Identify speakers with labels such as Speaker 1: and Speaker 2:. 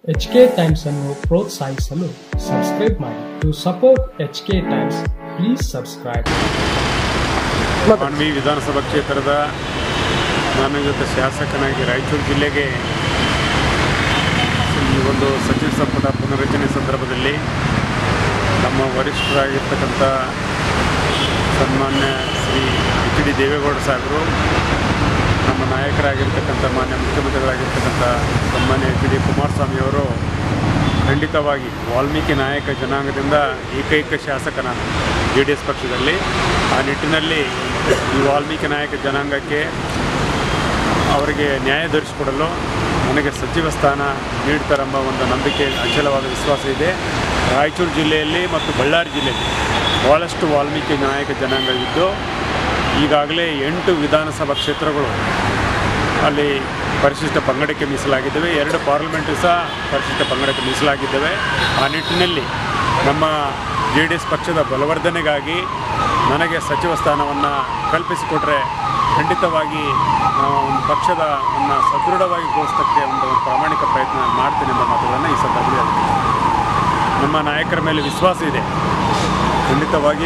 Speaker 1: H K times ಅನ್ನು ಪ್ರೋತ್ಸಾಹಿಸಲು subscribe ಮಾಡಿ to support H K times please subscribe
Speaker 2: Manvi ವಿಧಾನಸಭಾ ಕ್ಷೇತ್ರದ ನಾನು ಇವತ್ತು ಶಾಸಕನಾಗಿ ರಾಯಚೂರು ಜಿಲ್ಲೆಗೆ ಈ ಒಂದು ಸಚಿವ ಸಂಪುಟ ಪುನರಚನೆ ಸಂದರ್ಭದಲ್ಲಿ ನಮ್ಮ ವರಿಷ್ಠರಾಗಿರ್ತಕ್ಕಂಥ ಸನ್ಮಾನ್ಯ ಶ್ರೀ ಎಚ್ ಡಿ ದೇವೇಗೌಡ ಸಾಹೇಬರು ನಮ್ಮ ನಾಯಕರಾಗಿರ್ತಕ್ಕಂಥ ಮಾನ್ಯ ಮುಖ್ಯಮಂತ್ರಿಗಳಾಗಿರ್ತಕ್ಕಂಥ ಸನ್ಮಾನ್ಯ ಎಚ್ ಡಿ ಕುಮಾರಸ್ವಾಮಿಯವರು ಖಂಡಿತವಾಗಿ ವಾಲ್ಮೀಕಿ ನಾಯಕ ಜನಾಂಗದಿಂದ ಏಕೈಕ ಶಾಸಕ ನಾನು ಜೆ ಡಿ ಎಸ್ ಪಕ್ಷದಲ್ಲಿ ಆ ನಿಟ್ಟಿನಲ್ಲಿ ಈ ವಾಲ್ಮೀಕಿ ನಾಯಕ ಜನಾಂಗಕ್ಕೆ ಅವರಿಗೆ ನ್ಯಾಯ ದೊರಕಿಸಿಕೊಡಲು ನನಗೆ ಸಚಿವ ಸ್ಥಾನ ನೀಡ್ತಾರೆಂಬ ಒಂದು ನಂಬಿಕೆ ಅಚಲವಾದ ವಿಶ್ವಾಸ ಇದೆ ರಾಯಚೂರು ಜಿಲ್ಲೆಯಲ್ಲಿ ಮತ್ತು ಬಳ್ಳಾರಿ ಜಿಲ್ಲೆಯಲ್ಲಿ ಭಾಳಷ್ಟು ವಾಲ್ಮೀಕಿ ನಾಯಕ ಜನಾಂಗವಿದ್ದು ಈಗಾಗಲೇ ಎಂಟು ವಿಧಾನಸಭಾ ಕ್ಷೇತ್ರಗಳು ಅಲ್ಲಿ ಪರಿಶಿಷ್ಟ ಪಂಗಡಕ್ಕೆ ಮೀಸಲಾಗಿದ್ದಾವೆ ಎರಡು ಪಾರ್ಲಿಮೆಂಟು ಸಹ ಪರಿಶಿಷ್ಟ ಪಂಗಡಕ್ಕೆ ಮೀಸಲಾಗಿದ್ದಾವೆ ಆ ನಿಟ್ಟಿನಲ್ಲಿ ನಮ್ಮ ಜೆ ಡಿ ಎಸ್ ಪಕ್ಷದ ಬಲವರ್ಧನೆಗಾಗಿ ನನಗೆ ಸಚಿವ ಸ್ಥಾನವನ್ನು ಕಲ್ಪಿಸಿಕೊಟ್ರೆ ಖಂಡಿತವಾಗಿ ನಾವು ಒಂದು ಪಕ್ಷದ ಅನ್ನು ಸದೃಢವಾಗಿ ಗೋಸ್ತಕ್ಕೆ ಒಂದು ಪ್ರಾಮಾಣಿಕ ಪ್ರಯತ್ನ ಮಾಡ್ತೀನಿ ಎಂಬ ಮಾತುಗಳನ್ನು ಈ ಸಂದರ್ಭದಲ್ಲಿ ಹೇಳ್ತೀನಿ. ನಮ್ಮ ನಾಯಕರ ಮೇಲೆ ವಿಶ್ವಾಸ ಇದೆ ಖಂಡಿತವಾಗಿ